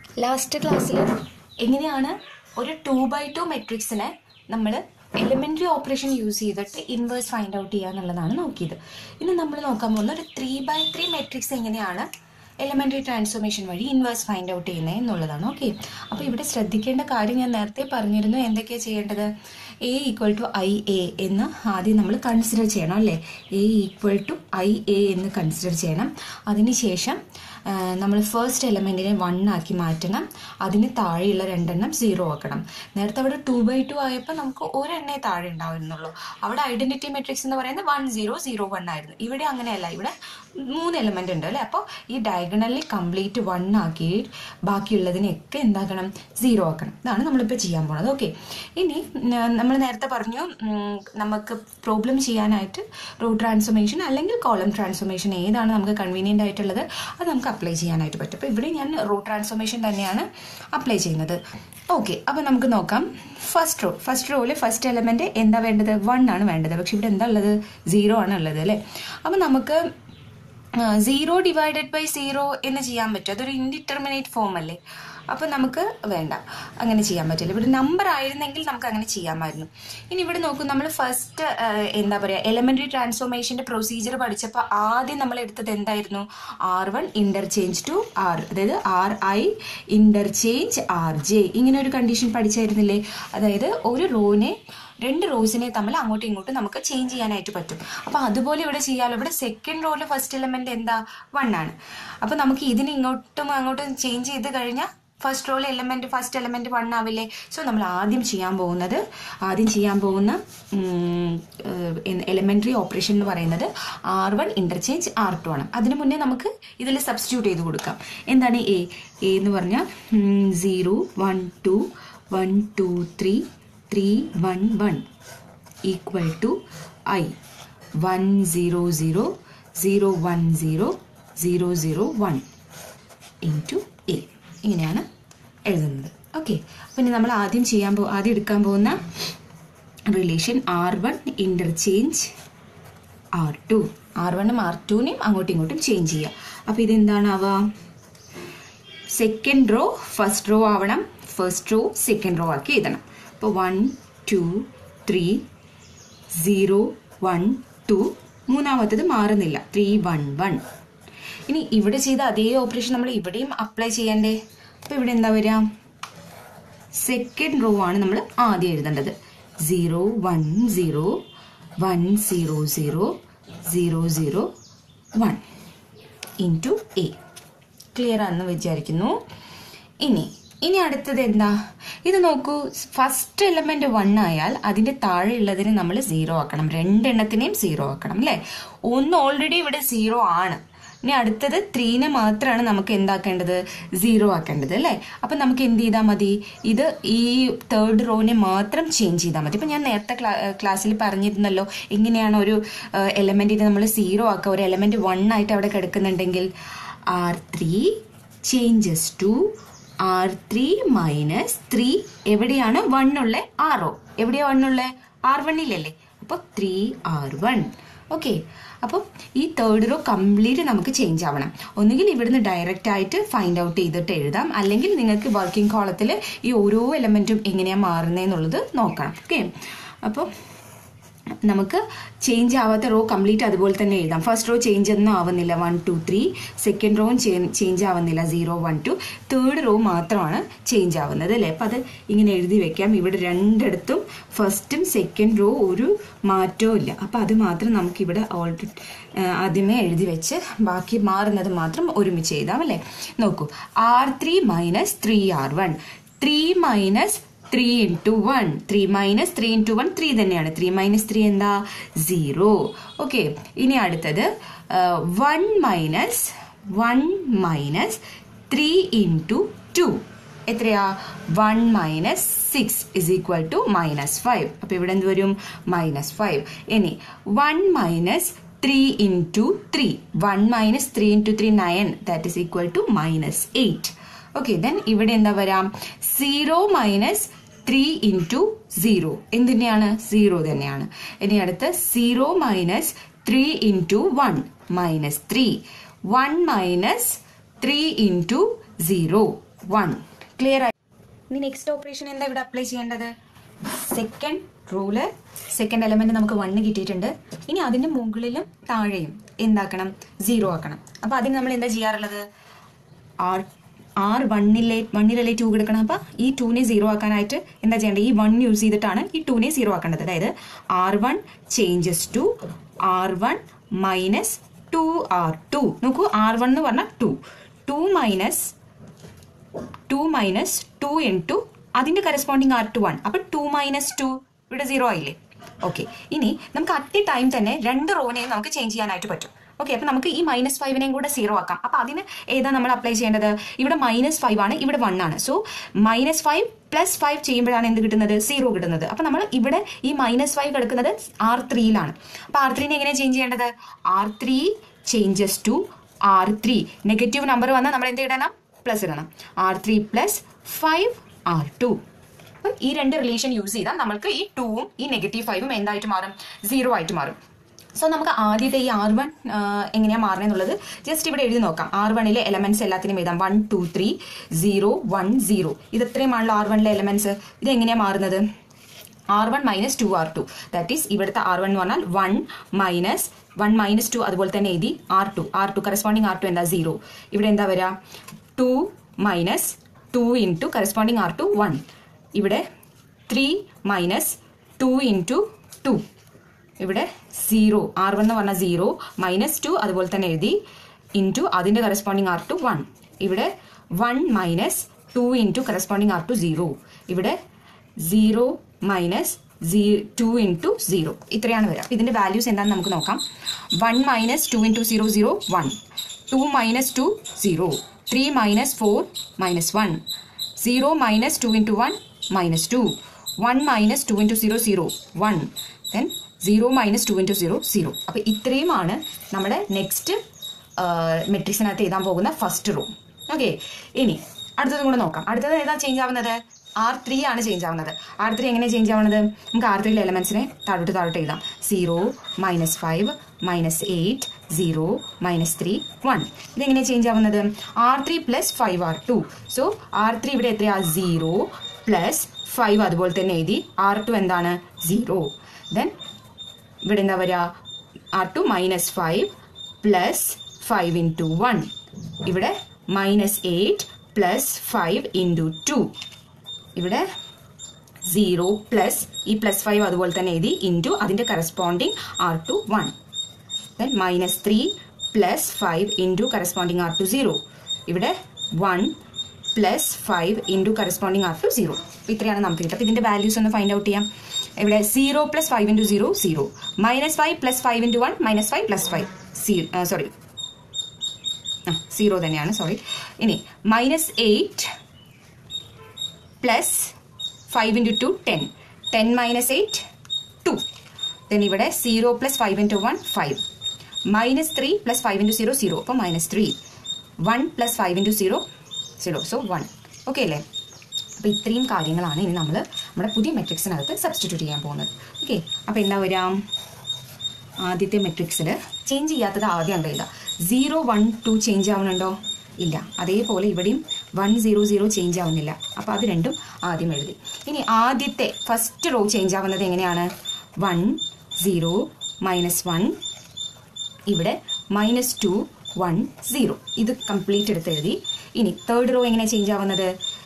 last ക്ലാസ്സിൽ എങ്ങനെയാണ് ഒരു ടു ബൈ ടു മെട്രിക്സിനെ നമ്മൾ എലിമെൻ്ററി ഓപ്പറേഷൻ യൂസ് ചെയ്തിട്ട് ഇൻവേഴ്സ് ഫൈൻഡ് ഔട്ട് ചെയ്യുക എന്നുള്ളതാണ് നോക്കിയത് ഇനി നമ്മൾ നോക്കാൻ പോകുന്ന ഒരു ത്രീ ബൈ ത്രീ മെട്രിക്സ് എങ്ങനെയാണ് എലിമെൻ്ററി ട്രാൻസ്ഫോർമേഷൻ വഴി ഇൻവേഴ്സ് ഫൈൻഡ് ഔട്ട് ചെയ്യുന്നത് എന്നുള്ളതാണ് ഓക്കെ അപ്പോൾ ഇവിടെ ശ്രദ്ധിക്കേണ്ട കാര്യം ഞാൻ നേരത്തെ പറഞ്ഞിരുന്നു എന്തൊക്കെയാണ് ചെയ്യേണ്ടത് A equal to I A എന്ന് ആദ്യം നമ്മൾ കൺസിഡർ ചെയ്യണം അല്ലേ A equal to I A എന്ന് കൺസിഡർ ചെയ്യണം അതിനുശേഷം നമ്മൾ ഫസ്റ്റ് എലമെൻറ്റിനെ വൺ ആക്കി മാറ്റണം അതിന് താഴെയുള്ള രണ്ടെണ്ണം സീറോ ആക്കണം നേരത്തെ അവിടെ ടു ബൈ ടു ആയപ്പോൾ നമുക്ക് ഒരെണ്ണേ താഴെ ഉണ്ടാവുന്നുള്ളൂ അവിടെ ഐഡന്റിറ്റി മെട്രിക്സ് എന്ന് പറയുന്നത് വൺ സീറോ സീറോ വൺ ആയിരുന്നു ഇവിടെ അങ്ങനെയല്ല ഇവിടെ മൂന്ന് എലമെന്റ് ഉണ്ട് അല്ലേ അപ്പോൾ ഈ ഡയഗണലി കംപ്ലീറ്റ് വൺ ആക്കി ബാക്കിയുള്ളതിനെയൊക്കെ എന്താക്കണം സീറോ ആക്കണം ഇതാണ് നമ്മളിപ്പോൾ ചെയ്യാൻ പോണത് ഓക്കെ ഇനി നമ്മൾ നേരത്തെ പറഞ്ഞു ഉം, നമുക്ക് പ്രോബ്ലം ചെയ്യാനായിട്ട് റോ ട്രാൻസ്ഫോർമേഷൻ അല്ലെങ്കിൽ കോളം ട്രാൻസ്ഫോർമേഷൻ ഏതാണ് നമുക്ക് കൺവീനിയൻ്റ് ആയിട്ടുള്ളത് അത് നമുക്ക് അപ്ലൈ ചെയ്യാനായിട്ട് പറ്റും അപ്പോൾ ഇവിടെ ഞാൻ റോ ട്രാൻസ്ഫോർമേഷൻ തന്നെയാണ് അപ്ലൈ ചെയ്യുന്നത് ഓക്കെ അപ്പോൾ നമുക്ക് നോക്കാം ഫസ്റ്റ് റോ ഫസ്റ്റ് റോയിൽ ഫസ്റ്റ് എലമെന്റ് എന്താ വേണ്ടത് വൺ ആണ് വേണ്ടത് പക്ഷെ ഇവിടെ എന്താ ഉള്ളത് സീറോ ആണ് ഉള്ളത് അല്ലേ അപ്പോൾ നമുക്ക് സീറോ ഡിവൈഡഡ് ബൈ സീറോ എന്ന് ചെയ്യാൻ പറ്റും അതൊരു ഇൻഡിറ്റർമിനേറ്റ് ഫോം അല്ലേ അപ്പോൾ നമുക്ക് വേണ്ട അങ്ങനെ ചെയ്യാൻ പറ്റില്ല ഇവിടെ നമ്പർ ആയിരുന്നെങ്കിൽ നമുക്ക് അങ്ങനെ ചെയ്യാമായിരുന്നു ഇനി ഇവിടെ നോക്കൂ നമ്മൾ ഫസ്റ്റ് എന്താ പറയുക എലമെൻ്ററി ട്രാൻസ്ഫോർമേഷൻ്റെ പ്രൊസീജിയർ പഠിച്ചപ്പോൾ ആദ്യം നമ്മൾ എടുത്തത് എന്തായിരുന്നു R one interchange to R അതായത് R I interchange R J ഇങ്ങനെ ഒരു കണ്ടീഷൻ പഠിച്ചായിരുന്നില്ലേ അതായത് ഒരു റോനെ രണ്ട് റോസിനെ തമ്മിൽ അങ്ങോട്ടും ഇങ്ങോട്ടും നമുക്ക് ചേഞ്ച് ചെയ്യാനായിട്ട് പറ്റും അപ്പോൾ അതുപോലെ ഇവിടെ ചെയ്യാമല്ലോ ഇവിടെ സെക്കൻഡ് റോയിൽ ഫസ്റ്റ് എലമെന്റ് എന്താ വൺ ആണ് അപ്പോൾ നമുക്ക് ഇതിന് ഇങ്ങോട്ടും അങ്ങോട്ടും ചേഞ്ച് ചെയ്ത് കഴിഞ്ഞാൽ ഫസ്റ്റ് റോയിൽ എലമെന്റ് ഫസ്റ്റ് എലമെന്റ് വൺ ആവില്ലേ സോ നമ്മൾ ആദ്യം ചെയ്യാൻ പോകുന്നത് ആദ്യം ചെയ്യാൻ പോകുന്ന എലമെന്ററി ഓപ്പറേഷൻ എന്ന് പറയുന്നത് R one interchange R two ആണ് അതിന് മുന്നേ നമുക്ക് ഇതിൽ സബ്സ്റ്റിറ്റ്യൂട്ട് ചെയ്ത് കൊടുക്കാം എന്താണ് എ എ എന്ന് പറഞ്ഞാൽ zero one two one two three three one one equal to I one zero zero zero one zero zero zero one into A ഇങ്ങനെയാണ് എഴുതുന്നത് ഓക്കെ അപ്പം ഇനി നമ്മൾ ആദ്യം ചെയ്യാൻ പോ ആദ്യം എടുക്കാൻ പോകുന്ന relation R one interchange R two R വണ്ണും ആർ ടുവിനെയും അങ്ങോട്ടും ഇങ്ങോട്ടും ചേഞ്ച് ചെയ്യുക അപ്പോൾ ഇതെന്താണാവുക സെക്കൻഡ് റോ ഫസ്റ്റ് റോ ആവണം ഫസ്റ്റ് റോ സെക്കൻഡ് റോ ആക്കി എഴുതണം അപ്പോൾ one two three zero one two മൂന്നാമത്തത് മാറുന്നില്ല ത്രീ വൺ വൺ ഇനി ഇവിടെ ചെയ്ത അതേ ഓപ്പറേഷൻ നമ്മൾ ഇവിടെയും അപ്ലൈ ചെയ്യണ്ടേ അപ്പോൾ ഇവിടെ എന്താ വരിക സെക്കൻഡ് റോ ആണ് നമ്മൾ ആദ്യം എഴുതേണ്ടത് zero one zero one zero zero zero zero one into A clear ആണെന്ന് വിചാരിക്കുന്നു ഇനി ഇനി അടുത്തത് എന്താ ഇത് നോക്കൂ ഫസ്റ്റ് എലമെന്റ് വൺ ആയാൽ അതിന്റെ താഴെ ഉള്ളതിനെ നമ്മൾ സീറോ ആക്കണം രണ്ടെണ്ണത്തിനെയും സീറോ ആക്കണം അല്ലേ ഒന്ന് ഓൾറെഡി ഇവിടെ സീറോ ആണ് ഇനി അടുത്തത് ത്രീനെ മാത്രമാണ് നമുക്ക് എന്താക്കേണ്ടത് സീറോ ആക്കേണ്ടത് അല്ലേ അപ്പം നമുക്ക് എന്ത് ചെയ്താൽ മതി ഇത് ഈ തേർഡ് റോനെ മാത്രം ചേഞ്ച് ചെയ്താൽ മതി ഇപ്പം ഞാൻ നേരത്തെ ക്ലാ ക്ലാസ്സിൽ പറഞ്ഞിരുന്നല്ലോ എങ്ങനെയാണ് ഒരു എലമെൻറ്റിനെ നമ്മൾ സീറോ ആക്കുക ഒരു എലമെൻറ്റ് വൺ ആയിട്ട് അവിടെ കിടക്കുന്നുണ്ടെങ്കിൽ R three changes to R three minus three എവിടെയാണ് വണ്ണുള്ള ആറോ എവിടെയാ വണ്ണുള്ള ആർ വണ്ണിലല്ലേ അപ്പോൾ ത്രീ ആർ വൺ ഓക്കെ അപ്പം ഈ തേർഡ് റോ കംപ്ലീറ്റ് നമുക്ക് ചേഞ്ച് ആവണം ഒന്നുകിൽ ഇവിടുന്ന് ഡയറക്റ്റ് ആയിട്ട് ഫൈൻഡ് ഔട്ട് ചെയ്തിട്ട് എഴുതാം അല്ലെങ്കിൽ നിങ്ങൾക്ക് വർക്കിംഗ് കോളത്തിൽ ഈ ഓരോ എലമെൻറ്റും എങ്ങനെയാണ് മാറുന്നതെന്നുള്ളത് നോക്കണം ഓക്കെ അപ്പോൾ നമുക്ക് ചേഞ്ച് ആവാത്ത റോ കംപ്ലീറ്റ് അതുപോലെ തന്നെ എഴുതാം ഫസ്റ്റ് റോ ചേഞ്ച് ഒന്നും ആവുന്നില്ല വൺ ടു ത്രീ സെക്കൻഡ് റോയും ചേഞ്ച് ആവുന്നില്ല zero one two third row മാത്രമാണ് ചേഞ്ച് ആവുന്നത് അല്ലേ അപ്പം അത് ഇങ്ങനെ എഴുതി വെക്കാം ഇവിടെ രണ്ടിടത്തും ഫസ്റ്റും സെക്കൻഡ് റോ ഒരു മാറ്റവും ഇല്ല അപ്പം അത് മാത്രം നമുക്കിവിടെ ഓൾറെഡി ആദ്യമേ എഴുതി വെച്ച് ബാക്കി മാറുന്നത് മാത്രം ഒരുമിച്ച് എഴുതാം അല്ലേ നോക്കൂ R three minus three R one three minus three into one three minus three into one three തന്നെയാണ് ത്രീ മൈനസ് ത്രീ എന്താ സീറോ ഓക്കെ ഇനി അടുത്തത് one minus one minus three into two എത്രയാ one minus six is equal to minus five അപ്പോൾ ഇവിടെ എന്ത് വരും minus five ഇനി one minus three into three one minus three into three nine that is equal to minus eight okay then ഇവിടെ എന്താ വരാം zero minus three into zero എന്തിനെയാണ് zero തന്നെയാണ് ഇനി അടുത്ത് zero minus three into one minus three one minus three into zero one clear ആയി ഇനി next operation എന്താ ഇവിടെ അപ്ലൈ ചെയ്യേണ്ടത് സെക്കൻഡ് റൂള് സെക്കൻഡ് എലമെന്റ് നമുക്ക് വണ്ണ് കിട്ടിയിട്ടുണ്ട് ഇനി അതിന്റെ മുകളിലും താഴെയും എന്താക്കണം സീറോ ആക്കണം അപ്പൊ അതിന് നമ്മൾ എന്താ ചെയ്യാറുള്ളത് ആർ ആർ വണ്ണിലെ വണ്ണിലല്ലേ ടു കിടക്കണം അപ്പം ഈ ടൂനെ സീറോ ആക്കാനായിട്ട് എന്താ ചെയ്യേണ്ടത് ഈ വൺ യൂസ് ചെയ്തിട്ടാണ് ഈ ടൂനെ സീറോ ആക്കേണ്ടത് അതായത് R one changes to R one minus two R two നോക്കൂ ആർ വൺ എന്ന് പറഞ്ഞാൽ two two minus two minus two into അതിൻ്റെ കറസ്പോണ്ടിങ് ആർ ടു വൺ അപ്പം ടു മൈനസ് ടു ഇവിടെ സീറോ ആയില്ലേ ഓക്കെ ഇനി നമുക്ക് അറ്റ് എ ടൈം തന്നെ രണ്ട് റോനെയും നമുക്ക് ചേഞ്ച് ചെയ്യാനായിട്ട് പറ്റും ഓക്കെ അപ്പം നമുക്ക് ഈ മൈനസ് ഫൈവിനെയും കൂടെ സീറോ ആക്കാം അപ്പം അതിന് ഏതാ നമ്മൾ അപ്ലൈ ചെയ്യേണ്ടത് ഇവിടെ മൈനസ് ഫൈവ് ആണ് ഇവിടെ വൺ ആണ് so minus five plus five ചെയ്യുമ്പോഴാണ് എന്ത് കിട്ടുന്നത് സീറോ കിട്ടുന്നത് അപ്പം നമ്മൾ ഇവിടെ ഈ മൈനസ് ഫൈവ് കിടക്കുന്നത് ആർ ത്രീയിലാണ് അപ്പം ആർ ത്രീനെ എങ്ങനെ ചേഞ്ച് ചെയ്യേണ്ടത് R three changes to R three negative number വന്നാൽ നമ്മൾ എന്ത് ഇടണം പ്ലസ് ഇടണം R three plus five R two അപ്പം ഈ രണ്ട് റിലേഷൻ യൂസ് ചെയ്താൽ നമുക്ക് ഈ ടൂവും ഈ നെഗറ്റീവ് ഫൈവും എന്തായിട്ട് മാറും സീറോ ആയിട്ട് മാറും സോ നമുക്ക് ആദ്യത്തെ ഈ ആർ വൺ എങ്ങനെയാണ് മാറണമെന്നുള്ളത് ജസ്റ്റ് ഇവിടെ എഴുതി നോക്കാം ആർ വണ്ണിലെ എലമെന്റ്സ് എല്ലാത്തിനും എഴുതാം one two three zero one zero ഇത് എത്രയുമാണല്ലോ ആർ വണ്ണിലെ എലമെന്റ്സ് ഇത് എങ്ങനെയാണ് മാറുന്നത് R one minus two R two that is ഇവിടുത്തെ ആർ വൺ എന്ന് പറഞ്ഞാൽ one minus one minus two അതുപോലെ തന്നെ എഴുതി R two R two corresponding R two എന്താ സീറോ ഇവിടെ എന്താ വരിക two minus two into corresponding R two one ഇവിടെ three minus two into two ഇവിടെ സീറോ ആർ വൺ എന്ന് പറഞ്ഞാൽ സീറോ മൈനസ് ടു അതുപോലെ തന്നെ എഴുതി ഇൻറ്റു അതിൻ്റെ കറസ്പോണ്ടിങ് ആർ ടു വൺ ഇവിടെ one minus two into corresponding R two zero ഇവിടെ zero minus see two into zero ഇത്രയാണ് വരിക അപ്പോൾ ഇതിൻ്റെ വാല്യൂസ് എന്താണെന്ന് നമുക്ക് നോക്കാം one minus two into zero zero one two minus two zero three minus four minus one zero minus two into one minus two one minus two into zero zero one then zero minus two into zero zero അപ്പോൾ ഇത്രയുമാണ് നമ്മുടെ next മെട്രിക്സിനകത്ത് എഴുതാൻ പോകുന്ന first row okay ഇനി അടുത്തതും കൂടെ നോക്കാം അടുത്തത് ഏതാ ചേഞ്ച് ആവുന്നത് ആർ ത്രീ ആണ് ചേഞ്ച് ആവുന്നത് ആർ ത്രീ എങ്ങനെ ചേഞ്ച് ആവുന്നത് നമുക്ക് ആർ ത്രീയിലെ എലമെന്റ്സിനെ താഴോട്ട് താഴോട്ട് എഴുതാം zero minus five minus eight zero minus three one ഇതെങ്ങനെ ചേഞ്ച് ആവുന്നത് R three plus five R two so R three ഇവിടെ എത്രയാ സീറോ പ്ലസ് ഫൈവ് അതുപോലെ തന്നെ എഴുതി ആർ ടു എന്താണ് സീറോ ദെൻ ഇവിടെ എന്താ വരിക R two minus five plus five into one ഇവിടെ minus eight plus five into two ഇവിടെ സീറോ പ്ലസ് ഈ പ്ലസ് ഫൈവ് അതുപോലെ തന്നെ എഴുതി ഇൻറ്റു അതിൻ്റെ corresponding R two one then minus three plus five into corresponding R two zero ഇവിടെ one plus five into corresponding R two zero അപ്പോൾ ഇത്രയാണ് നമുക്ക് കിട്ടുക അപ്പോൾ ഇതിൻ്റെ വാല്യൂസ് ഒന്ന് ഫൈൻഡ് ഔട്ട് ചെയ്യാം ഇവിടെ zero plus five into zero zero minus five plus five into one minus five plus five see sorry ആ സീറോ തന്നെയാണ് സോറി ഇനി minus eight plus five into two ten ten minus eight two then ഇവിടെ zero plus five into one five minus three plus five into zero zero അപ്പോൾ minus three one plus five into zero zero so one okay അല്ലേ അപ്പോൾ ഇത്രയും കാര്യങ്ങളാണ് ഇനി നമ്മൾ നമ്മുടെ പുതിയ മെട്രിക്സിനകത്ത് സബ്സ്റ്റിറ്റ്യൂട്ട് ചെയ്യാൻ പോകുന്നത് ഓക്കെ അപ്പോൾ എന്താ വരിക ആദ്യത്തെ മെട്രിക്സിൽ ചേഞ്ച് ചെയ്യാത്തത് ആദ്യം അങ്ങ് എഴുതാം സീറോ വൺ ടു ചേഞ്ച് ആവുന്നുണ്ടോ ഇല്ല അതേപോലെ ഇവിടെയും വൺ സീറോ സീറോ ചേഞ്ച് ആവുന്നില്ല അപ്പോൾ അത് രണ്ടും ആദ്യം എഴുതി ഇനി ആദ്യത്തെ ഫസ്റ്റ് റോ ചേഞ്ച് ആവുന്നത് എങ്ങനെയാണ് വൺ സീറോ മൈനസ് വൺ ഇവിടെ മൈനസ് ടു വൺ സീറോ ഇത് കംപ്ലീറ്റ് എടുത്ത് എഴുതി ഇനി തേർഡ് റോ എങ്ങനെ ചേഞ്ച് ആവുന്നത്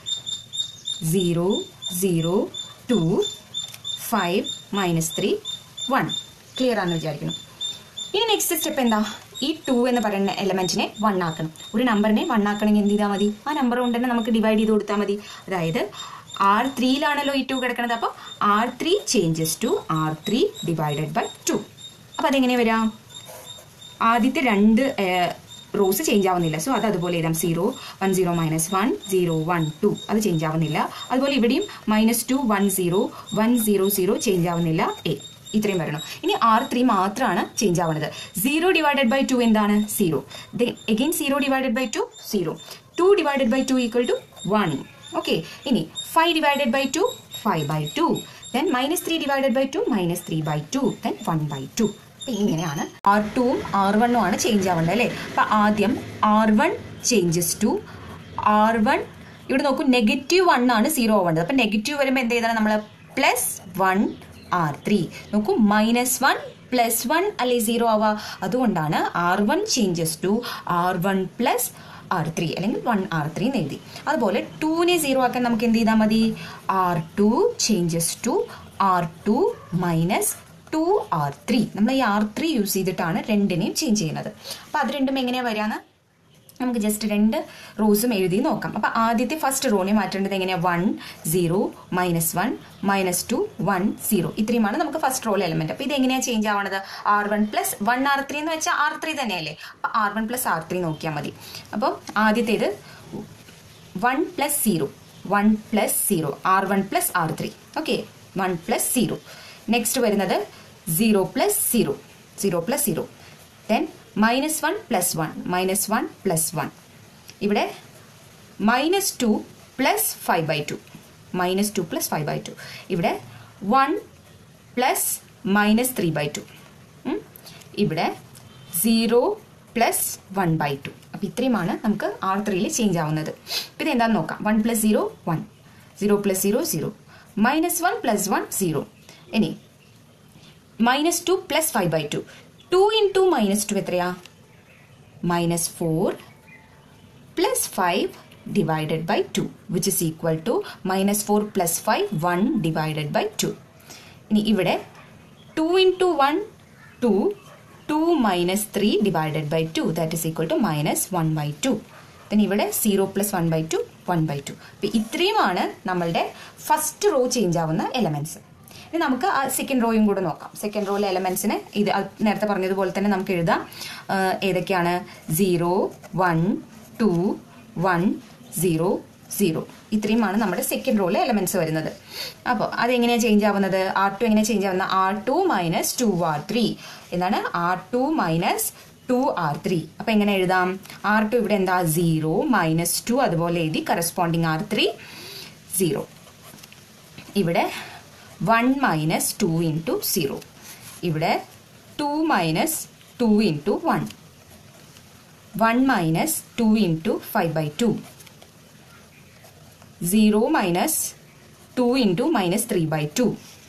zero zero two five minus three one clear ആണെന്ന് വിചാരിക്കുന്നു ഇനി നെക്സ്റ്റ് സ്റ്റെപ്പ് എന്താ ഈ ടു എന്ന് പറയുന്ന എലമെന്റിനെ വൺ ആക്കണം ഒരു നമ്പറിനെ വൺ ആക്കണമെങ്കിൽ എന്ത് ചെയ്താൽ മതി ആ നമ്പർ കൊണ്ട് തന്നെ നമുക്ക് ഡിവൈഡ് ചെയ്ത് കൊടുത്താൽ മതി അതായത് ആർ ത്രീയിലാണല്ലോ ഈ ടു കിടക്കുന്നത് അപ്പോൾ R three changes to R three divided by two അപ്പോൾ അതെങ്ങനെ വരാം ആദ്യത്തെ രണ്ട് റോസ് ചേഞ്ച് ആവുന്നില്ല സോ അത് അതുപോലെ എഴുതാം zero one zero minus one zero one two അത് ചേഞ്ച് ആവുന്നില്ല അതുപോലെ ഇവിടെയും minus two one zero one zero zero change ആവുന്നില്ല എ ഇത്രയും വരണം ഇനി ആർ ത്രീ മാത്രമാണ് ചേഞ്ച് ആവുന്നത് സീറോ ഡിവൈഡഡ് ബൈ ടു എന്താണ് zero again zero divided by two zero two divided by two equal to one okay ഇനി five divided by two five by two then minus three divided by two minus three by two then one by two അപ്പം ഇങ്ങനെയാണ് R ടുവും R വണ്ണും ആണ് change ആവേണ്ടത് അല്ലേ അപ്പം ആദ്യം R one changes to R one ഇവിടെ നോക്കൂ നെഗറ്റീവ് വൺ ആണ് സീറോ ആവേണ്ടത് അപ്പം നെഗറ്റീവ് വരുമ്പോൾ എന്ത് ചെയ്താണ് നമ്മൾ പ്ലസ് വൺ ആർ ത്രീ നോക്കൂ മൈനസ് വൺ പ്ലസ് വൺ അല്ലെ സീറോ ആവുക അതുകൊണ്ടാണ് R one changes to R one plus R three അല്ലെങ്കിൽ വൺ ആർ ത്രീ എന്ന് എഴുതി അതുപോലെ ടൂനെ സീറോ ആക്കാൻ നമുക്ക് എന്ത് ചെയ്താൽ മതി R two changes to R two minus two R three നമ്മൾ ഈ ആർ ത്രീ യൂസ് ചെയ്തിട്ടാണ് രണ്ടിനെയും ചേഞ്ച് ചെയ്യുന്നത് അപ്പോൾ അത് രണ്ടും എങ്ങനെയാണ് വരികയെന്ന് നമുക്ക് ജസ്റ്റ് രണ്ട് റോസും എഴുതി നോക്കാം അപ്പോൾ ആദ്യത്തെ ഫസ്റ്റ് റോനെ മാറ്റേണ്ടത് എങ്ങനെയാണ് one zero minus one minus two one zero ഇത്രയുമാണ് നമുക്ക് ഫസ്റ്റ് റോൾ എലമെന്റ് അപ്പോൾ ഇത് എങ്ങനെയാണ് ചേഞ്ച് ആവണത് R one plus one R three എന്ന് വെച്ചാൽ ആർ ത്രീ തന്നെയല്ലേ അപ്പോൾ R one plus R three നോക്കിയാൽ മതി അപ്പോൾ ആദ്യത്തേത് one plus zero one plus zero R one plus R three okay one plus zero next വരുന്നത് zero plus zero zero plus zero then minus one plus one minus one plus one ഇവിടെ minus two plus five by two minus two plus five by two ഇവിടെ one plus minus three by two ഇവിടെ zero plus one by two അപ്പോൾ ഇത്രയുമാണ് നമുക്ക് R ത്രീയിൽ change ആവുന്നത് അപ്പോൾ ഇത് എന്താണെന്ന് നോക്കാം one plus zero one zero plus zero zero minus one plus one zero ഇനി minus two plus five by two two into minus two എത്രയാ minus four plus five divided by two which is equal to minus four plus five one divided by two ഇനി ഇവിടെ two into one two two minus three divided by two that is equal to minus one by two പിന്നെ ഇവിടെ zero plus one by two one by two അപ്പം ഇത്രയുമാണ് നമ്മളുടെ first row change ആവുന്ന elements ഇനി നമുക്ക് ആ സെക്കൻഡ് റോയും കൂടെ നോക്കാം സെക്കൻഡ് റോയിലെ എലമെൻസിന് ഇത് അത് നേരത്തെ പറഞ്ഞതുപോലെ തന്നെ നമുക്ക് എഴുതാം ആ, ഏതൊക്കെയാണ് zero one two one zero zero ഇത്രയുമാണ് നമ്മുടെ സെക്കൻഡ് റോയിലെ എലമെന്റ്സ് വരുന്നത് അപ്പോൾ അതെങ്ങനെയാണ് ചേഞ്ച് ആവുന്നത് ആർ ടു എങ്ങനെ ചേഞ്ച് ആവുന്നത് R two minus two R three എന്താണ് R two minus two R three അപ്പം എങ്ങനെ എഴുതാം ആർ ടു ഇവിടെ എന്താ സീറോ മൈനസ് ടു അതുപോലെ എഴുതി കറസ്പോണ്ടിങ് ആർ ത്രീ സീറോ ഇവിടെ one minus two into zero ഇവിടെ two minus two into one one minus two into five by two zero minus two into minus three by two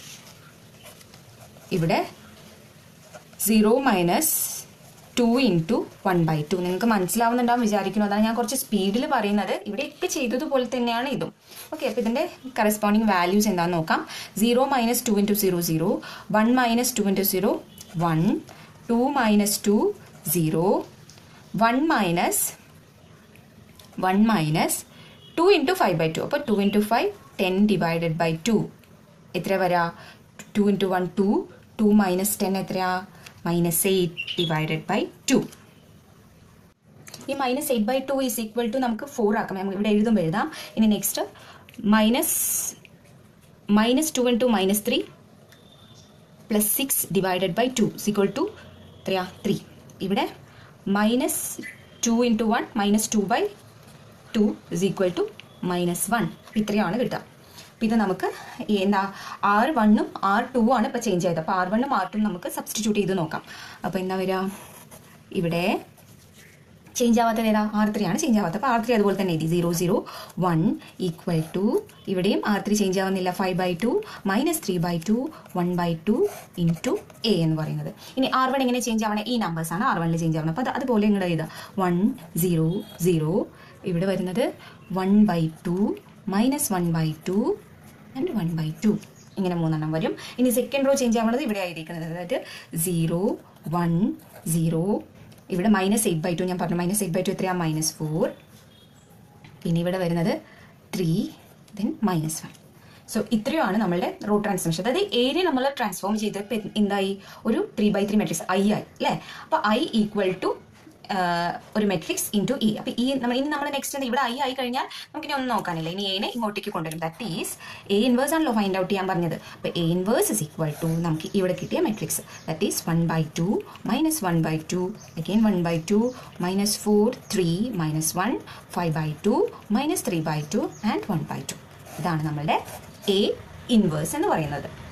ഇവിടെ zero minus two into one by two നിങ്ങൾക്ക് മനസ്സിലാവുന്നുണ്ടാവും വിചാരിക്കുന്നു അതാണ് ഞാൻ കുറച്ച് സ്പീഡിൽ പറയുന്നത് ഇവിടെയൊക്കെ ചെയ്തതുപോലെ തന്നെയാണ് ഇതും ഓക്കെ അപ്പോൾ ഇതിൻ്റെ കറസ്പോണ്ടിങ് വാല്യൂസ് എന്താണെന്ന് നോക്കാം zero minus two into zero zero one minus two into zero one two minus two zero one minus one minus two into five by two അപ്പോൾ two into five ten divided by two എത്ര വരാ two into one two two minus ten എത്രയാ minus eight divided by two ഈ minus eight by two is equal to നമുക്ക് four ആക്കാം നമുക്ക് ഇവിടെ എഴുതുമ്പോൾ എഴുതാം ഇനി next minus minus two into minus three plus six divided by two equal to എത്രയാ ത്രീ ഇവിടെ minus two into one minus two by two is equal to minus one ഇത്രയാണ് കിട്ടുക അപ്പം ഇത് നമുക്ക് ഈ എന്താ ആർ വണ്ണും ആർ ടു ആണ് ഇപ്പോൾ ചേഞ്ച് ചെയ്തത് അപ്പോൾ ആർ വണ്ണും ആർ ടു നമുക്ക് സബ്സ്റ്റിറ്റ്യൂട്ട് ചെയ്ത് നോക്കാം അപ്പോൾ എന്താ വരിക ഇവിടെ ചേഞ്ച് ആവാത്തത് ഏതാ ആർ ത്രീ ആണ് ചേഞ്ച് ആവാത്തത് അപ്പോൾ ആർ ത്രീ അതുപോലെ തന്നെ എഴുതി zero zero one equal to ഇവിടെയും ആർ ത്രീ ചേഞ്ച് ആവുന്നില്ല five by two minus three by two one by two into A എന്ന് പറയുന്നത് ഇനി ആർ വൺ എങ്ങനെ ചേഞ്ച് ആവണേ ഈ നമ്പേഴ്സ് ആണ് ആർ വണ്ണിൽ ചേഞ്ച് ആവുന്നത് അപ്പോൾ അത് അതുപോലെ ഇങ്ങോട്ട് എഴുതുക വൺ സീറോ സീറോ ഇവിടെ വരുന്നത് one by two minus one by two and one by two ഇങ്ങനെ മൂന്നെണ്ണം വരും ഇനി സെക്കൻഡ് റോ ചേഞ്ച് ആവുന്നത് ഇവിടെ ആയിരിക്കുന്നത് അതായത് സീറോ വൺ സീറോ ഇവിടെ മൈനസ് എയ്റ്റ് ബൈ ടു ഞാൻ പറഞ്ഞു മൈനസ് എയ്റ്റ് ബൈ ടു എത്രയാണ് മൈനസ് ഫോർ പിന്നെ ഇവിടെ വരുന്നത് three then minus one so ഇത്രയുമാണ് നമ്മളുടെ റോ ട്രാൻസ്ഫോർമേഷൻ അതായത് ഏരിയ നമ്മൾ ട്രാൻസ്ഫോം ചെയ്തപ്പോൾ എന്തായി ഒരു three by three matrix I ആയി അല്ലേ അപ്പോൾ ഐ ഈക്വൽ ടു ഒരു മെട്രിക്സ് ഇൻറ്റു ഇ അപ്പോൾ ഈ നമ്മൾ ഇനി നമ്മൾ നെക്സ്റ്റ് ഇവിടെ ഐ ആയി കഴിഞ്ഞാൽ നമുക്ക് ഇനി ഒന്നും നോക്കാനില്ല ഇനി എനെ ഇങ്ങോട്ടേക്ക് കൊണ്ടുവരും ദാറ്റ് ഈസ് എ ഇൻവേഴ്സ് ആണല്ലോ ഫൈൻഡ് ഔട്ട് ചെയ്യാൻ പറഞ്ഞത് അപ്പോൾ A inverse is equal to നമുക്ക് ഇവിടെ കിട്ടിയ matrix that is one by two minus one by two again one by two minus four three minus one five by two minus three by two and one by two ഇതാണ് നമ്മളുടെ A inverse എന്ന് പറയുന്നത്